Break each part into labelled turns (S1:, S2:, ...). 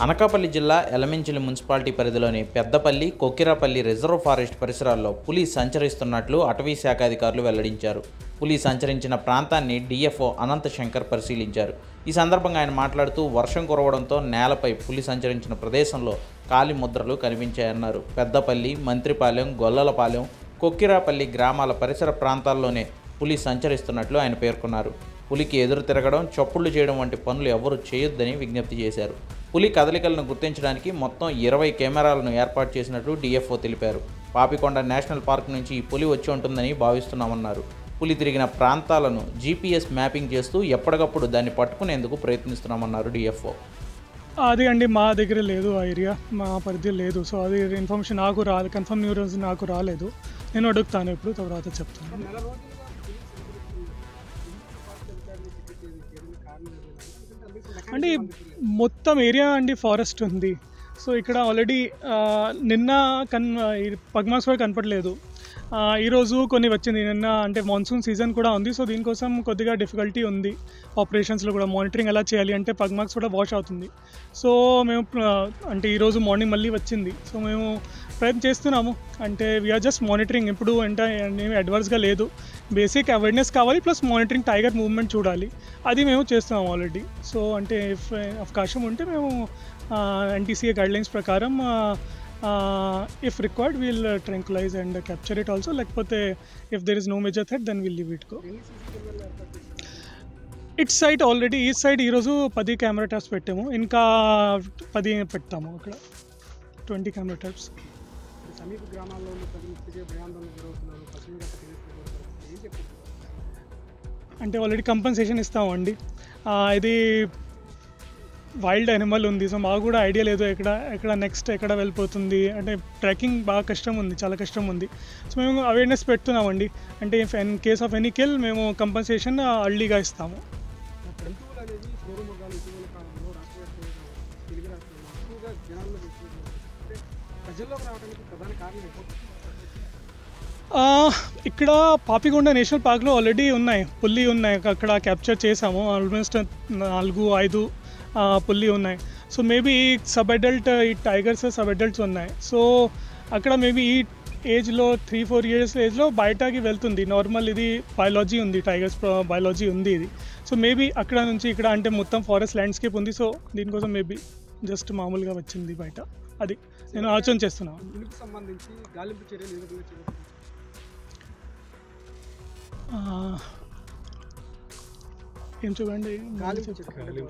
S1: అనకాపల్లి జిల్లా ఎలమించిలి మున్సిపాలిటీ పరిధిలోని Peddapalli కొక్కిరాపల్లి reserve forest పరిసరాల్లో పులి సంచరిస్తున్నట్లు అటవీ శాఖ అధికారులు వెల్లడించారు పులి సంచరించిన ప్రాంతాన్ని డిఎఫ్ఓ అనంత శంకర్ పరిశీలించారు ఈ సందర్భంగా ఆయన మాట్లాడుతూ వర్షం కురవడంతో నేలపై పులి సంచరించిన ప్రదేశంలో కాలి ముద్రలు కనిపించాయన్నారు పెద్దపల్లి మంత్రిపాలెం గొల్లలపాలెం కొక్కిరాపల్లి గ్రామాల పరిసర ప్రాంతాల్లోనే పులి సంచరిస్తున్నట్లు ఆయన పేర్కొన్నారు పులికి ఎదురు తిరగడం చప్పుళ్లు చేయడం వంటి పనులు ఎవరూ చేయొద్దని విజ్ఞప్తి చేశారు పులి కదలికలను గుర్తించడానికి మొత్తం ఇరవై కెమెరాలను ఏర్పాటు చేసినట్లు డిఎఫ్ఓ తెలిపారు పాపికొండ నేషనల్ పార్క్ నుంచి ఈ పులి వచ్చి ఉంటుందని భావిస్తున్నామన్నారు పులి తిరిగిన ప్రాంతాలను జీపీఎస్ మ్యాపింగ్ చేస్తూ ఎప్పటికప్పుడు దాన్ని పట్టుకునేందుకు ప్రయత్నిస్తున్నామన్నారు డిఎఫ్ఓ
S2: అది అండి మా దగ్గర లేదు ఆ ఏరియా మా పరిధి లేదు సో అది ఇన్ఫర్మేషన్ నాకు రాలేదు కన్ఫర్మ్ న్యూస్ నాకు రాలేదు నేను అడుగుతాను ఇప్పుడు తర్వాత చెప్తాను అంటే మొత్తం ఏరియా అండి ఫారెస్ట్ ఉంది సో ఇక్కడ ఆల్రెడీ నిన్న కన్ ఈ పగ్మాక్స్ కూడా కనపడలేదు ఆ, ఈరోజు కొన్ని వచ్చింది నిన్న అంటే మాన్సూన్ సీజన్ కూడా ఉంది సో దీనికోసం కొద్దిగా డిఫికల్టీ ఉంది ఆపరేషన్స్లో కూడా మానిటరింగ్ ఎలా చేయాలి అంటే పగ్మాక్స్ కూడా వాష్ అవుతుంది సో మేము ఆ, అంటే ఈరోజు మార్నింగ్ మళ్ళీ వచ్చింది సో మేము ప్రయత్నం చేస్తున్నాము అంటే వీఆర్ జస్ట్ మానిటరింగ్ ఇప్పుడు అంటే ఏమి అడ్వాన్స్గా లేదు బేసిక్ అవేర్నెస్ కావాలి ప్లస్ మానిటరింగ్ టైగర్ మూవ్మెంట్ చూడాలి అది మేము చేస్తున్నాం ఆల్రెడీ సో అంటే ఇఫ్ అవకాశం ఉంటే మేము ఎన్టీసీఏ గైడ్లైన్స్ ప్రకారం if required we'll tranquilize and capture it also లేకపోతే if there is no major థెట్ then will leave it go it side already ఈ సైడ్ ఈరోజు పది కెమెరా ట్యాప్స్ పెట్టాము ఇంకా పది పెడతాము అక్కడ ట్వంటీ కెమెరా ట్యాప్స్
S3: సమీప గ్రామాల్లో ఉన్న ప్రజలు ఇప్పటికే భయాందోళన గురవుతున్నారు పశువులుగా ఏం చెప్తున్నారు
S2: అంటే ఆల్రెడీ కంపెన్సేషన్ ఇస్తామండి ఆ, ఇది వైల్డ్ అనిమల్ ఉంది సో మాకు కూడా ఐడియా లేదు ఎక్కడ ఎక్కడ నెక్స్ట్ ఎక్కడ వెళ్ళిపోతుంది అంటే ట్రెక్కింగ్ బాగా కష్టం ఉంది చాలా కష్టం ఉంది సో మేము అవేర్నెస్ పెడుతున్నామండి అంటే if in case of any kill మేము కంపెన్సేషన్ అర్లీగా ఇస్తాము
S3: జంతువులు అనేవి క్రూరమృగాలు ఇటీవల కాలంలో రాష్ట్ర వ్యాప్తంగా తెలుగు రాష్ట్రాల్లో ఎక్కువగా జనాల్లో ఎక్కువగా అంటే ప్రజల్లోకి రావడానికి ప్రధాన కారణం ఏంటి?
S2: ఆ, ఇక్కడ పాపికొండ నేషనల్ పార్క్లో ఆల్రెడీ ఉన్నాయి పుల్లి ఉన్నాయి అక్కడ క్యాప్చర్ చేసాము ఆల్మోస్ట్ నాలుగు ఐదు ఆ, పుల్లి ఉన్నాయి సో మేబీ సబ్ అడల్ట్ ఈ టైగర్స్ సబ్ అడల్ట్స్ ఉన్నాయి సో అక్కడ మేబీ ఈ ఏజ్లో త్రీ ఫోర్ ఇయర్స్ ఏజ్లో బయటకి వెళ్తుంది నార్మల్ ఇది బయాలజీ ఉంది టైగర్స్ బయాలజీ ఉంది ఇది సో మేబీ అక్కడ నుంచి ఇక్కడ అంటే మొత్తం ఫారెస్ట్ ల్యాండ్స్కేప్ ఉంది సో దీనికోసం మేబీ జస్ట్ మామూలుగా వచ్చింది బయట అది నేను ఆలోచన చేస్తున్నాను
S3: దీనికి సంబంధించి గాలింపు చర్యలు ఏ విధంగా చేపడుతున్నారు
S2: ఆ, ఏం చూడండి
S3: గాలింపు చర్యలు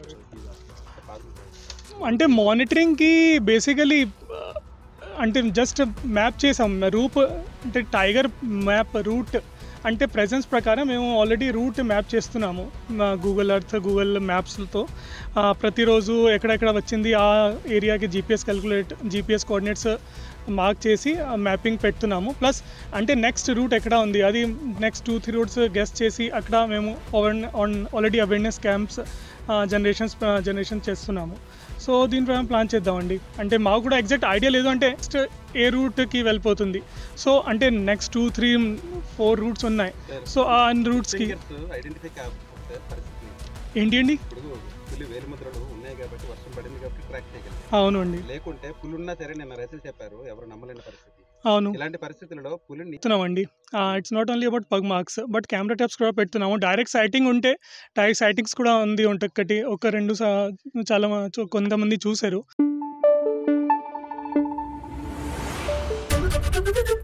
S2: అంటే మానిటరింగ్కి బేసికలీ అంటే జస్ట్ మ్యాప్ చేసాం రూప్ అంటే టైగర్ మ్యాప్ రూట్ అంటే ప్రెజెన్స్ ప్రకారం మేము ఆల్రెడీ రూట్ మ్యాప్ చేస్తున్నాము గూగుల్ ఎర్త్ గూగుల్ మ్యాప్స్తో ప్రతిరోజు ఎక్కడెక్కడ వచ్చింది ఆ ఏరియాకి GPS calculate GPS coordinates mark చేసి మ్యాపింగ్ పెడుతున్నాము ప్లస్ అంటే నెక్స్ట్ రూట్ ఎక్కడ ఉంది అది next two three routes guess చేసి అక్కడ మేము already awareness camps generations generation చేస్తున్నాము సో దీని ప్రకారం ప్లాన్ చేద్దామండి అంటే మాకు కూడా ఎగ్జాక్ట్ ఐడియా లేదు అంటే నెక్స్ట్ ఏ రూట్కి వెళ్ళిపోతుంది సో అంటే next two three four routes ఉన్నాయి సో ఆ రూట్స్కి
S4: ఐడెంటిఫై కాకపోతే పరిస్థితి
S2: ఏంటి అండి
S4: ఇప్పుడు పులి వేలిముద్రలు ఉన్నాయి కాబట్టి వర్షం పడింది కాబట్టి ట్రాక్ చేయగలిగాం
S2: అవును అండి
S4: లేకుంటే పులి ఉన్నా సరే నిన్న రైతులు చెప్పారు ఎవరు నమ్మలేని పరిస్థితి
S2: అవును
S4: ఇలాంటి పరిస్థితుల్లో పులిని
S2: పెడుతున్నామండి it's not only about pug marks but camera traps కూడా పెడుతున్నాము డైరెక్ట్ సైటింగ్ ఉంటే డైరెక్ట్ సైటింగ్స్ కూడా ఉంది ఒకటి ఒక రెండు సా- చాలా మ- చూ- కొంతమంది చూశారు
S5: Thank you.